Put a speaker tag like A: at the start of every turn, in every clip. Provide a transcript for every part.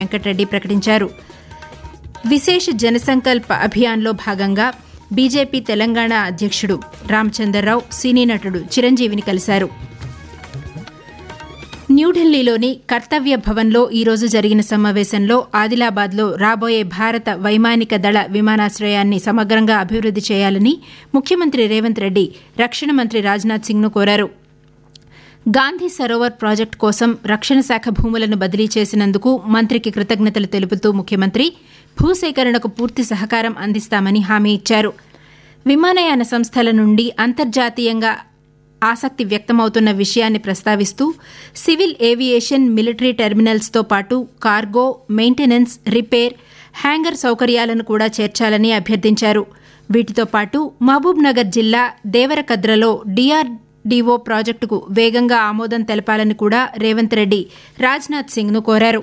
A: వెంకటరెడ్డి ప్రకటించారు విశేష జనసంకల్ప అభియాన్లో భాగంగా బీజేపీ తెలంగాణ అధ్యక్షుడు రామచందర్రావు సినీ నటుడు చిరంజీవిని కలిశారు న్యూఢిల్లీలోని కర్తవ్య భవన్లో ఈరోజు జరిగిన సమావేశంలో ఆదిలాబాద్లో రాబోయే భారత వైమానిక దళ విమానాశ్రయాన్ని సమగ్రంగా అభివృద్ది చేయాలని ముఖ్యమంత్రి రేవంత్ రెడ్డి రక్షణ మంత్రి రాజ్నాథ్ సింగ్ను కోరారు గాంధీ సరోవర్ ప్రాజెక్టు కోసం రక్షణ శాఖ భూములను బదిలీ చేసినందుకు మంత్రికి కృతజ్ఞతలు తెలుపుతూ ముఖ్యమంత్రి భూసేకరణకు పూర్తి సహకారం అందిస్తామని హామీ ఇచ్చారు విమానయాన సంస్థల నుండి అంతర్జాతీయంగా ఆసక్తి వ్యక్తమవుతున్న విషయాన్ని ప్రస్తావిస్తూ సివిల్ ఏవియేషన్ మిలిటరీ టెర్మినల్స్తో పాటు కార్గో మెయింటెనెన్స్ రిపేర్ హ్యాంగర్ సౌకర్యాలను కూడా చేర్చాలని అభ్యర్థించారు వీటితో పాటు మహబూబ్ నగర్ జిల్లా దేవరకద్రలో డీఆర్డీఓ ప్రాజెక్టుకు వేగంగా ఆమోదం తెలపాలని కూడా రేవంత్ రెడ్డి రాజ్నాథ్ సింగ్ను కోరారు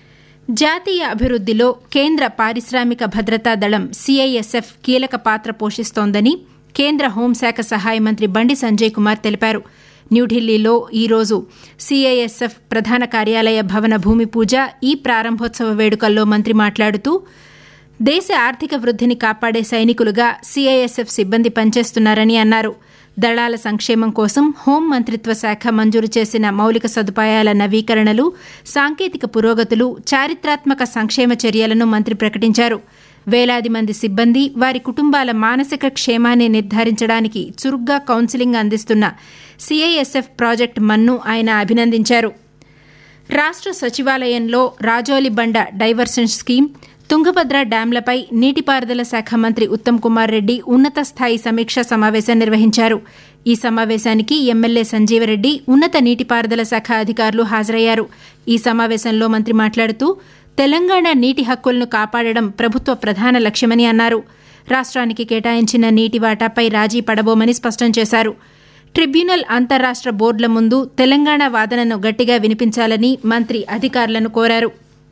A: జాతీయ అభివృద్దిలో కేంద్ర పారిశ్రామిక భద్రతా దళం సీఐఎస్ఎఫ్ కీలక పాత్ర పోషిస్తోందని కేంద్ర హోంశాఖ సహాయ మంత్రి బండి సంజయ్ కుమార్ తెలిపారు న్యూఢిల్లీలో ఈరోజు సీఐఎస్ఎఫ్ ప్రధాన కార్యాలయ భవన భూమి పూజ ఈ ప్రారంభోత్సవ వేడుకల్లో మంత్రి మాట్లాడుతూ దేశ ఆర్థిక వృద్దిని కాపాడే సైనికులుగా సీఐఎస్ఎఫ్ సిబ్బంది పనిచేస్తున్నారని అన్నారు దళాల సంక్షేమం కోసం హోం మంత్రిత్వ శాఖ మంజూరు చేసిన మౌలిక సదుపాయాల నవీకరణలు సాంకేతిక పురోగతులు చారిత్రాత్మక సంక్షేమ చర్యలను మంత్రి ప్రకటించారు వేలాది మంది సిబ్బంది వారి కుటుంబాల మానసిక క్షేమాన్ని నిర్ధారించడానికి చురుగ్గా కౌన్సిలింగ్ అందిస్తున్న సీఐఎస్ఎఫ్ ప్రాజెక్ట్ మన్ను ఆయన అభినందించారు రాష్ట సచివాలయంలో రాజోలి బండ డైవర్షన్ స్కీమ్ తుంగభద్ర డ్యాంలపై నీటిపారుదల శాఖ మంత్రి ఉత్తమ్ కుమార్ రెడ్డి ఉన్నత స్థాయి సమీక్షా సమావేశం నిర్వహించారు ఈ సమావేశానికి ఎమ్మెల్యే సంజీవరెడ్డి ఉన్నత నీటిపారుదల శాఖ అధికారులు హాజరయ్యారు ఈ సమావేశంలో మంత్రి మాట్లాడుతూ తెలంగాణ నీటి హక్కులను కాపాడడం ప్రభుత్వ ప్రధాన లక్ష్యమని అన్నారు రాష్ట్రానికి కేటాయించిన నీటి వాటాపై రాజీ పడబోమని స్పష్టం చేశారు ట్రిబ్యునల్ అంతర్రాష్ట బోర్డుల ముందు తెలంగాణ వాదనను గట్టిగా వినిపించాలని మంత్రి అధికారులను కోరారు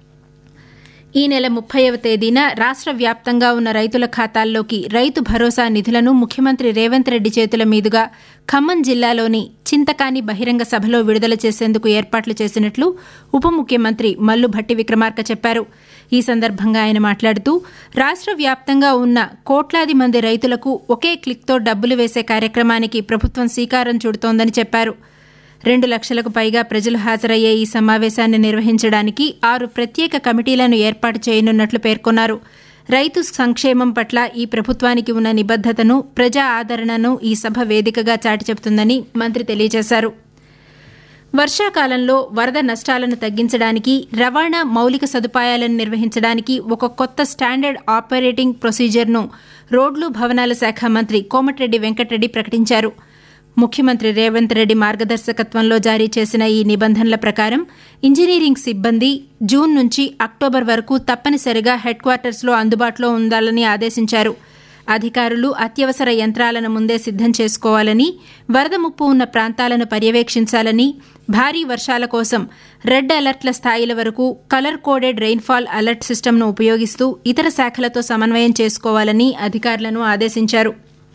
A: ఈ నెల ముప్పైవ తేదీన రాష్ట్ర వ్యాప్తంగా ఉన్న రైతుల ఖాతాల్లోకి రైతు భరోసా నిధులను ముఖ్యమంత్రి రేవంత్ రెడ్డి చేతుల మీదుగా ఖమ్మం జిల్లాలోని చింతకాని బహిరంగ సభలో విడుదల చేసేందుకు ఏర్పాట్లు చేసినట్లు ఉప ముఖ్యమంత్రి మల్లు భట్టి విక్రమార్క చెప్పారు ఈ సందర్భంగా ఆయన మాట్లాడుతూ రాష్ట్ర వ్యాప్తంగా ఉన్న కోట్లాది మంది రైతులకు ఒకే క్లిక్తో డబ్బులు వేసే కార్యక్రమానికి ప్రభుత్వం శ్రీకారం చుడుతోందని చెప్పారు రెండు లక్షలకు పైగా ప్రజలు హాజరయ్యే ఈ సమావేశాన్ని నిర్వహించడానికి ఆరు ప్రత్యేక కమిటీలను ఏర్పాటు చేయనున్నట్లు పేర్కొన్నారు రైతు సంక్షేమం పట్ల ఈ ప్రభుత్వానికి ఉన్న నిబద్దతను ప్రజా ఆదరణను ఈ సభ వేదికగా చాటి చెబుతుందని మంత్రి తెలియజేశారు వర్షాకాలంలో వరద నష్టాలను తగ్గించడానికి రవాణా మౌలిక సదుపాయాలను నిర్వహించడానికి ఒక కొత్త స్టాండర్డ్ ఆపరేటింగ్ ప్రొసీజర్ను రోడ్లు భవనాల శాఖ మంత్రి కోమటిరెడ్డి వెంకటరెడ్డి ప్రకటించారు ముఖ్యమంత్రి రేవంత్ రెడ్డి మార్గదర్శకత్వంలో జారీ చేసిన ఈ నిబంధనల ప్రకారం ఇంజనీరింగ్ సిబ్బంది జూన్ నుంచి అక్టోబర్ వరకు తప్పనిసరిగా హెడ్ క్వార్టర్స్లో అందుబాటులో ఉండాలని ఆదేశించారు అధికారులు అత్యవసర యంత్రాలను ముందే సిద్దం చేసుకోవాలని వరద ముప్పు ఉన్న ప్రాంతాలను పర్యవేక్షించాలని భారీ వర్షాల కోసం రెడ్ అలర్ట్ల స్థాయిల వరకు కలర్ కోడెడ్ రెయిన్ఫాల్ అలర్ట్ సిస్టమ్ను ఉపయోగిస్తూ ఇతర శాఖలతో సమన్వయం చేసుకోవాలని అధికారులను ఆదేశించారు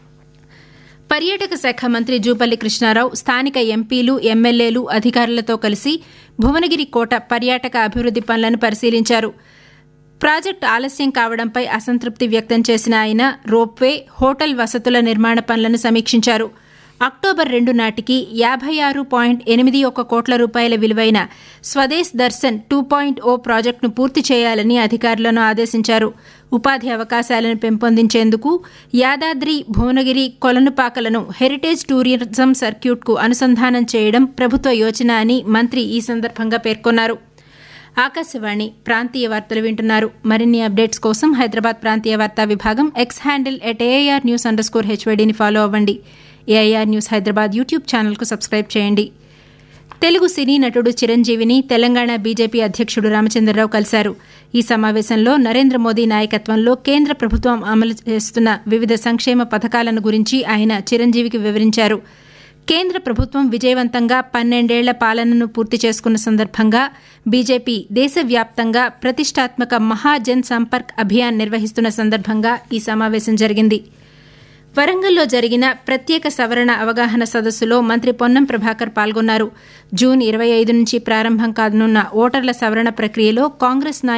A: పర్యాటక శాఖ మంత్రి జూపల్లి కృష్ణారావు స్థానిక ఎంపీలు ఎమ్మెల్యేలు అధికారులతో కలిసి భువనగిరి కోట పర్యాటక అభివృద్ది పనులను పరిశీలించారు ప్రాజెక్టు ఆలస్యం కావడంపై అసంతృప్తి వ్యక్తం చేసిన ఆయన రోప్వే హోటల్ వసతుల నిర్మాణ పనులను సమీక్షించారు అక్టోబర్ రెండు నాటికి యాభై ఆరు పాయింట్ ఎనిమిది ఒక కోట్ల రూపాయల విలువైన Swadesh Darshan two point O ప్రాజెక్టును పూర్తి చేయాలని అధికారులను ఆదేశించారు ఉపాధి అవకాశాలను పెంపొందించేందుకు యాదాద్రి భువనగిరి కొలనుపాకలను హెరిటేజ్ టూరిజం సర్క్యూట్కు అనుసంధానం చేయడం ప్రభుత్వ యోచన అని మంత్రి ఈ సందర్భంగా పేర్కొన్నారు ఆకాశవాణి ప్రాంతీయ వార్తలు వింటున్నారు మరిన్ని అప్డేట్స్ కోసం హైదరాబాద్ ప్రాంతీయ వార్తా విభాగం X handle at AIR news underscore హెచ్వైడీని ఫాలో అవ్వండి ఏఐఆర్ న్యూస్ హైదరాబాద్ యూట్యూబ్ ఛానల్కు సబ్స్క్రైబ్ చేయండి తెలుగు సినీ నటుడు చిరంజీవిని తెలంగాణ బీజేపీ అధ్యక్షుడు రామచంద్రరావు కలిశారు ఈ సమావేశంలో నరేంద్ర మోదీ నాయకత్వంలో కేంద్ర ప్రభుత్వం అమలు చేస్తున్న వివిధ సంక్షేమ పథకాలను గురించి ఆయన చిరంజీవికి వివరించారు కేంద్ర ప్రభుత్వం విజయవంతంగా పన్నెండేళ్ల పాలనను పూర్తి చేసుకున్న సందర్భంగా బీజేపీ దేశవ్యాప్తంగా ప్రతిష్టాత్మక మహాజన్ సంపర్క్ అభియాన్ నిర్వహిస్తున్న సందర్భంగా ఈ సమావేశం జరిగింది వరంగల్లో జరిగిన ప్రత్యేక సవరణ అవగాహన సదస్సులో మంత్రి పొన్నం ప్రభాకర్ పాల్గొన్నారు జూన్ ఇరవై ఐదు నుంచి ప్రారంభం కానున్న ఓటర్ల సవరణ ప్రక్రియలో కాంగ్రెస్